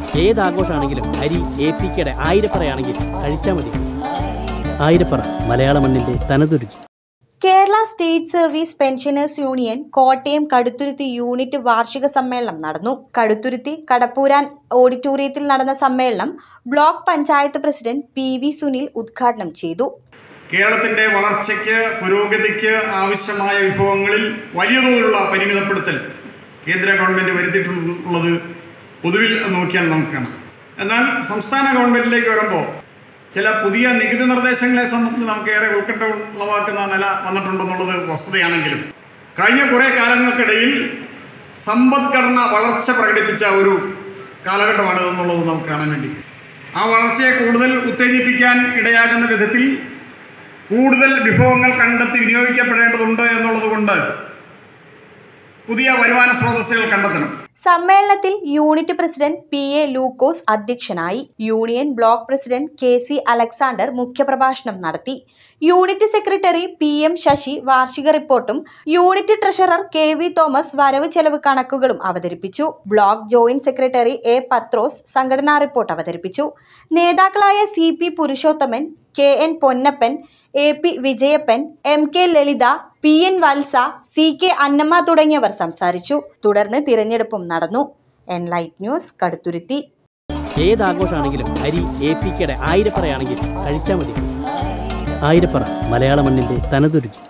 ഏത് ആഘോഷമാണെങ്കിലും അരി A P കെയുടെ ആയിരപ്പറയാണെങ്കിൽ കഴിച്ചാൽ മതി ആയിരപ്പറ മലയാള മണ്ണിൻ്റെ തനതുരുചി Kerala state service pensioners union Kottayam Kaduthuruthy unit വാർഷിക സമ്മേളനം നടന്നു കടുത്തുരുത്തി കടപ്പൂരാൻ ഓഡിറ്റോറിയത്തിൽ നടന്ന സമ്മേളനം block panchayat president P V Sunil ഉദ്ഘാടനം ചെയ്തു കേരളത്തിൻ്റെ വളർച്ചയ്ക്ക് പുരോഗതിക്ക് ആവശ്യമായ വിഭവങ്ങളിൽ വലിയ തോതിലുള്ള പരിമിതപ്പെടുത്തൽ കേന്ദ്ര ഗവൺമെൻറ് വരുത്തിയിട്ടുള്ളത് പൊതുവിൽ നോക്കിയാൽ നമുക്ക് കാണാം എന്നാൽ സംസ്ഥാന ഗവൺമെൻറ്റിലേക്ക് വരുമ്പോൾ ചില പുതിയ നികുതി നിർദ്ദേശങ്ങളെ സംബന്ധിച്ച് നമുക്ക് ഏറെ ഉത്കണ്ഠ ഉളവാക്കുന്ന നില വന്നിട്ടുണ്ടെന്നുള്ളത് വസ്തുതയാണെങ്കിലും കഴിഞ്ഞ കുറേ കാലങ്ങൾക്കിടയിൽ സമ്പദ്ഘടന വളർച്ച പ്രകടിപ്പിച്ച ഒരു കാലഘട്ടമാണിതെന്നുള്ളത് നമുക്ക് കാണാൻ വേണ്ടി ആ വളർച്ചയെ കൂടുതൽ ഉത്തേജിപ്പിക്കാൻ ഇടയാകുന്ന വിധത്തിൽ കൂടുതൽ വിഭവങ്ങൾ കണ്ടെത്തി വിനിയോഗിക്കപ്പെടേണ്ടതുണ്ട് എന്നുള്ളത് കൊണ്ട് പുതിയ വരുമാന സ്രോതസ്സുകൾ കണ്ടെത്തണം സമ്മേളനത്തിൽ unit president P A Lukose അധ്യക്ഷനായി union block president K C Alexander മുഖ്യപ്രഭാഷണം നടത്തി unit secretary P M Sasi വാർഷിക റിപ്പോർട്ടും unit treasurer K V Thomas വരവ് ചെലവ് കണക്കുകളും അവതരിപ്പിച്ചു block joint secretary A Pathrose സംഘടനാ റിപ്പോർട്ട് അവതരിപ്പിച്ചു നേതാക്കളായ C P Purushothaman K N Ponnappan A P Vijayappan M K Lalitha P N Valsa C K Annamma തുടങ്ങിയവർ സംസാരിച്ചു തുടർന്ന് തിരഞ്ഞെടുപ്പും നടന്നു എൻലൈറ്റ് ന്യൂസ് കടുത്തുരുത്തി ഏത് ആഘോഷമാണെങ്കിലും അരി എ പി കെയുടെ ആയിരപ്പറയാണെങ്കിൽ കഴിച്ചാൽ മതി ആയിരപ്പറ മലയാള മണ്ണിൻ്റെ തനതുരുചി